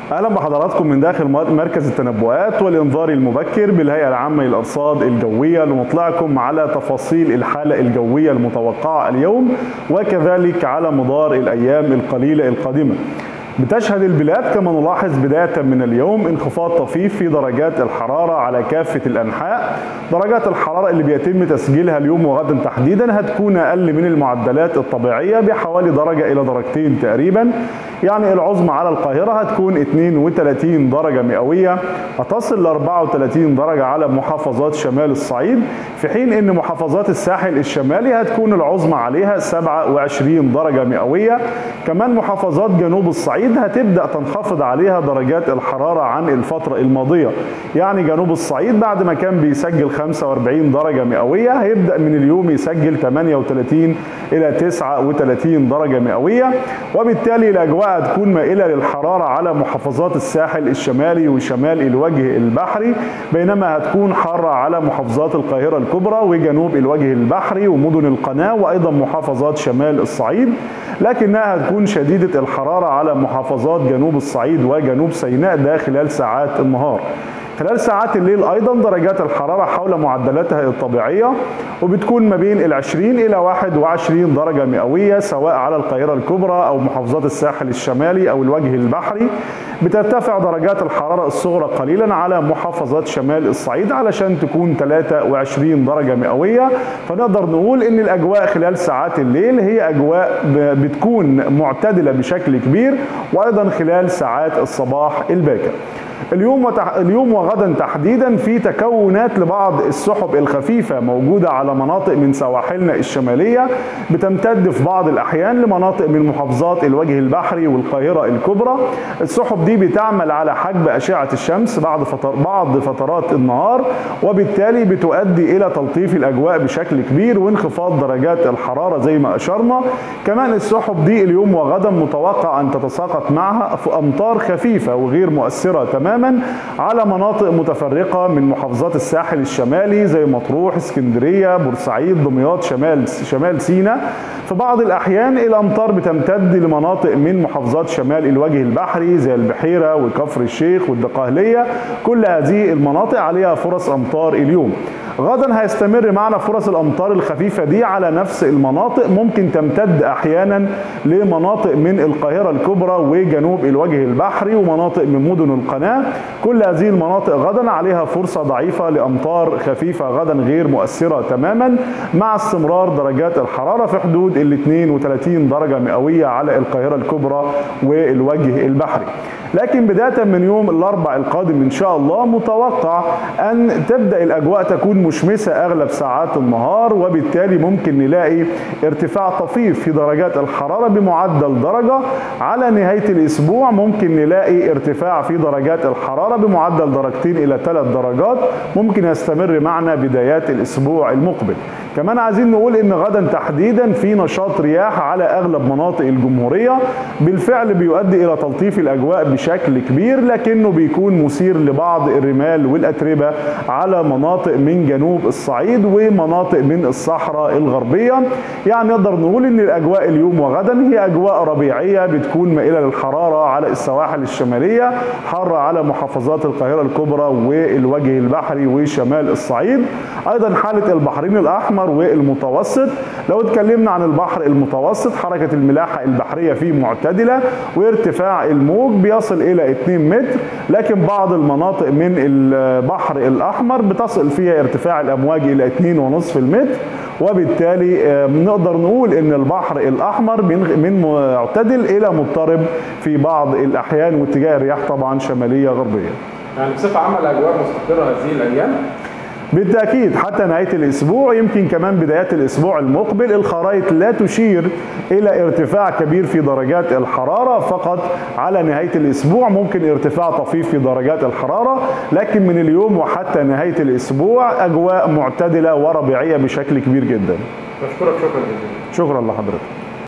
اهلا بحضراتكم من داخل مركز التنبؤات والانذار المبكر بالهيئه العامه للارصاد الجويه لنطلعكم على تفاصيل الحاله الجويه المتوقعه اليوم وكذلك على مدار الايام القليله القادمه. بتشهد البلاد كما نلاحظ بداية من اليوم انخفاض طفيف في درجات الحرارة على كافة الأنحاء درجات الحرارة اللي بيتم تسجيلها اليوم وغدا تحديدا هتكون أقل من المعدلات الطبيعية بحوالي درجة إلى درجتين تقريبا يعني العظمى على القاهرة هتكون 32 درجة مئوية هتصل ل 34 درجة على محافظات شمال الصعيد في حين ان محافظات الساحل الشمالي هتكون العظمى عليها 27 درجة مئوية كمان محافظات جنوب الصعيد هتبدأ تنخفض عليها درجات الحرارة عن الفترة الماضية يعني جنوب الصعيد بعد ما كان بيسجل 45 درجة مئوية هيبدأ من اليوم يسجل 38 إلى 39 درجة مئوية وبالتالي الأجواء هتكون مائلة للحرارة على محافظات الساحل الشمالي وشمال الوجه البحري بينما هتكون حارة على محافظات القاهرة الكبرى وجنوب الوجه البحري ومدن القناة وأيضا محافظات شمال الصعيد لكنها هتكون شديدة الحرارة على محافظات جنوب الصعيد وجنوب سيناء ده خلال ساعات النهار خلال ساعات الليل ايضا درجات الحراره حول معدلاتها الطبيعيه وبتكون ما بين ال 20 الى 21 درجه مئويه سواء على القاهره الكبرى او محافظات الساحل الشمالي او الوجه البحري بترتفع درجات الحراره الصغرى قليلا على محافظات شمال الصعيد علشان تكون 23 درجه مئويه فنقدر نقول ان الاجواء خلال ساعات الليل هي اجواء بتكون معتدله بشكل كبير وايضا خلال ساعات الصباح الباكر اليوم وتح... اليوم وغدا تحديدا في تكونات لبعض السحب الخفيفه موجوده على مناطق من سواحلنا الشماليه بتمتد في بعض الاحيان لمناطق من محافظات الوجه البحري والقاهره الكبرى السحب دي بتعمل على حجب اشعه الشمس بعد فتر... بعض فترات النهار وبالتالي بتؤدي الى تلطيف الاجواء بشكل كبير وانخفاض درجات الحراره زي ما اشرنا كمان السحب دي اليوم وغدا متوقع ان تتساقط معها امطار خفيفه وغير مؤثره تماما تماما على مناطق متفرقة من محافظات الساحل الشمالي زي مطروح اسكندرية بورسعيد دمياط شمال شمال سيناء في بعض الأحيان الأمطار بتمتد لمناطق من محافظات شمال الوجه البحري زي البحيرة وكفر الشيخ والدقهلية كل هذه المناطق عليها فرص أمطار اليوم غدا هيستمر معنا فرص الامطار الخفيفه دي على نفس المناطق ممكن تمتد احيانا لمناطق من القاهره الكبرى وجنوب الوجه البحري ومناطق من مدن القناه كل هذه المناطق غدا عليها فرصه ضعيفه لامطار خفيفه غدا غير مؤثره تماما مع استمرار درجات الحراره في حدود ال 32 درجه مئويه على القاهره الكبرى والوجه البحري لكن بدايه من يوم الاربع القادم ان شاء الله متوقع ان تبدا الاجواء تكون مشمسه اغلب ساعات النهار وبالتالي ممكن نلاقي ارتفاع طفيف في درجات الحراره بمعدل درجه على نهايه الاسبوع ممكن نلاقي ارتفاع في درجات الحراره بمعدل درجتين الى ثلاث درجات ممكن يستمر معنا بدايات الاسبوع المقبل كمان عايزين نقول ان غدا تحديدا في نشاط رياح على اغلب مناطق الجمهوريه بالفعل بيؤدي الى تلطيف الاجواء بشكل كبير لكنه بيكون مثير لبعض الرمال والاتربه على مناطق من جنوب الصعيد ومناطق من الصحراء الغربيه يعني نقدر نقول ان الاجواء اليوم وغدا هي اجواء ربيعيه بتكون مائله للحراره على السواحل الشماليه حاره على محافظات القاهره الكبرى والوجه البحري وشمال الصعيد ايضا حاله البحرين الاحمر والمتوسط لو اتكلمنا عن البحر المتوسط حركه الملاحه البحريه فيه معتدله وارتفاع الموج بيصل الى 2 متر لكن بعض المناطق من البحر الاحمر بتصل فيها ارتفاع الامواج الى 2.5 المتر وبالتالي نقدر نقول ان البحر الاحمر من معتدل الى مضطرب في بعض الاحيان واتجاه الرياح طبعا شماليه غربيه. يعني بصفه عامه الاجواء مستقره هذه الايام؟ بالتأكيد حتى نهاية الأسبوع يمكن كمان بدايات الأسبوع المقبل الخرائط لا تشير إلى ارتفاع كبير في درجات الحرارة فقط على نهاية الأسبوع ممكن ارتفاع طفيف في درجات الحرارة لكن من اليوم وحتى نهاية الأسبوع أجواء معتدلة وربيعية بشكل كبير جدا بشكرك شكرا جزيلا شكرا لحضرتك